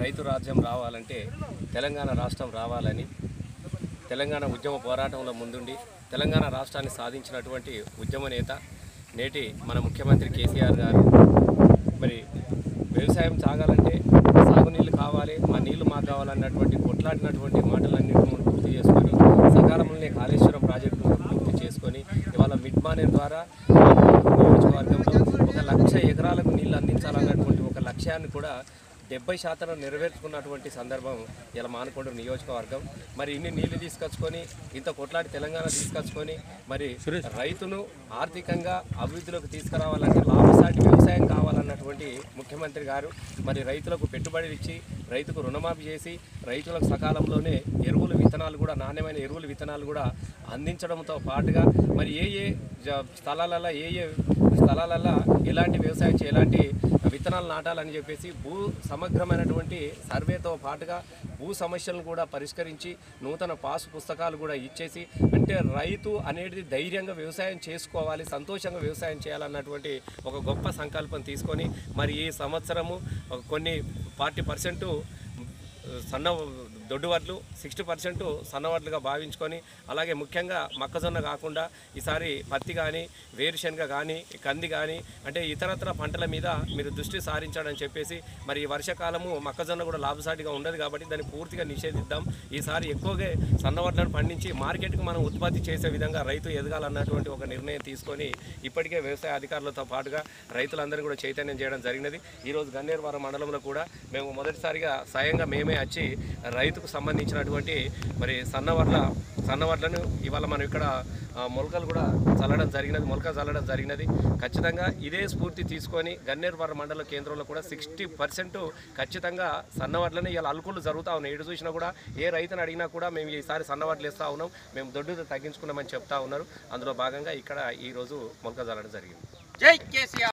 రైతు రాజ్యం రావాలంటే తెలంగాణ రాష్ట్రం రావాలని తెలంగాణ ఉద్యమ పోరాటంలో ముందుండి తెలంగాణ రాష్ట్రాన్ని సాధించినటువంటి ఉద్యమ నేత నేటి మన ముఖ్యమంత్రి కేసీఆర్ గారు మరి వ్యవసాయం సాగాలంటే సాగునీళ్ళు కావాలి మా నీళ్లు మాకు కావాలన్నటువంటి కొట్లాడినటువంటి మాటలన్నింటినీ మనం పూర్తి చేసుకొని సకాలంలోనే కాళేశ్వరం ప్రాజెక్టును పూర్తి చేసుకొని ఇవాళ మిడ్ మానేర్ ద్వారా నియోజకవర్గంలో ఒక లక్ష ఎకరాలకు నీళ్లు అందించాలన్నటువంటి ఒక లక్ష్యాన్ని కూడా డెబ్బై శాతం నెరవేర్చుకున్నటువంటి సందర్భం ఇలా మానకొండ నియోజకవర్గం మరి ఇన్ని నీళ్లు తీసుకొచ్చుకొని ఇంత కొట్లాడి తెలంగాణ తీసుకొచ్చుకొని మరి రైతును ఆర్థికంగా అభివృద్ధిలోకి తీసుకురావాలంటే లాభసాటి వ్యవసాయం కావాలన్నటువంటి ముఖ్యమంత్రి గారు మరి రైతులకు పెట్టుబడులు ఇచ్చి రైతుకు రుణమాఫీ చేసి రైతులకు సకాలంలోనే ఎరువులు విత్తనాలు కూడా నాణ్యమైన ఎరువులు విత్తనాలు కూడా అందించడంతో పాటుగా మరి ఏ ఏ జ- స్థలాలలో ఏ ఏ స్థలాలలో ఎలాంటి వ్యవసాయం చేయాలి ఎలాంటి విత్తనాలు నాటాలని చెప్పేసి భూ సమగ్రమైనటువంటి సర్వేతో పాటుగా భూ సమస్యలను కూడా పరిష్కరించి నూతన పాసు పుస్తకాలు కూడా ఇచ్చేసి అంటే రైతు అనేది ధైర్యంగా వ్యవసాయం చేసుకోవాలి సంతోషంగా వ్యవసాయం చేయాలన్నటువంటి ఒక గొప్ప సంకల్పం తీసుకొని మరి ఈ సంవత్సరము కొన్ని ఫార్టీ పర్సెంట్ సన్న దొడ్డు వడ్లు సిక్స్టీ పర్సెంట్ సన్న వడ్లుగా భావించుకొని అలాగే ముఖ్యంగా మొక్కజొన్న కాకుండా ఈసారి పత్తి కానీ వేరుశనగ కానీ కంది కానీ అంటే ఇతరత్ర పంటల మీద మీరు దృష్టి సారించాడని చెప్పేసి మరి ఈ వర్షకాలము మొక్కజొన్న కూడా లాభసాటిగా ఉండదు కాబట్టి దాన్ని పూర్తిగా నిషేధిద్దాం ఈసారి ఎక్కువగా సన్న వడ్లను పండించి మార్కెట్కి మనం ఉత్పత్తి చేసే విధంగా రైతు ఎదగాలన్నటువంటి ఒక నిర్ణయం తీసుకొని ఇప్పటికే వ్యవసాయ అధికారులతో పాటుగా రైతులందరూ కూడా చైతన్యం చేయడం జరిగినది ఈరోజు గన్నేరువారం మండలంలో కూడా మేము మొదటిసారిగా స్వయంగా మేమే వచ్చి రైతుకు సంబంధించినటువంటి మరి సన్నవడ్ల సన్నవడ్లను ఇవాళ మనం ఇక్కడ ఆ, మొలకలు కూడా చల్లడం జరిగినది మొలక చల్లడం జరిగినది ఖచ్చితంగా ఇదే స్ఫూర్తి తీసుకొని గన్నేరువారం మండల కేంద్రంలో కూడా సిక్స్టీ పర్సెంట్ ఖచ్చితంగా సన్నవడ్లని ఇలా అలుకులు జరుగుతూ ఉన్నాయి ఎటు చూసినా కూడా ఏ రైతుని అడిగినా కూడా మేము ఈసారి సన్నవడ్లు వేస్తూ ఉన్నాం మేము దొడ్డు తగ్గించుకున్నామని చెప్తా ఉన్నారు అందులో భాగంగా ఇక్కడ ఈరోజు మొలక చల్లడం జరిగింది జై కేసీఆర్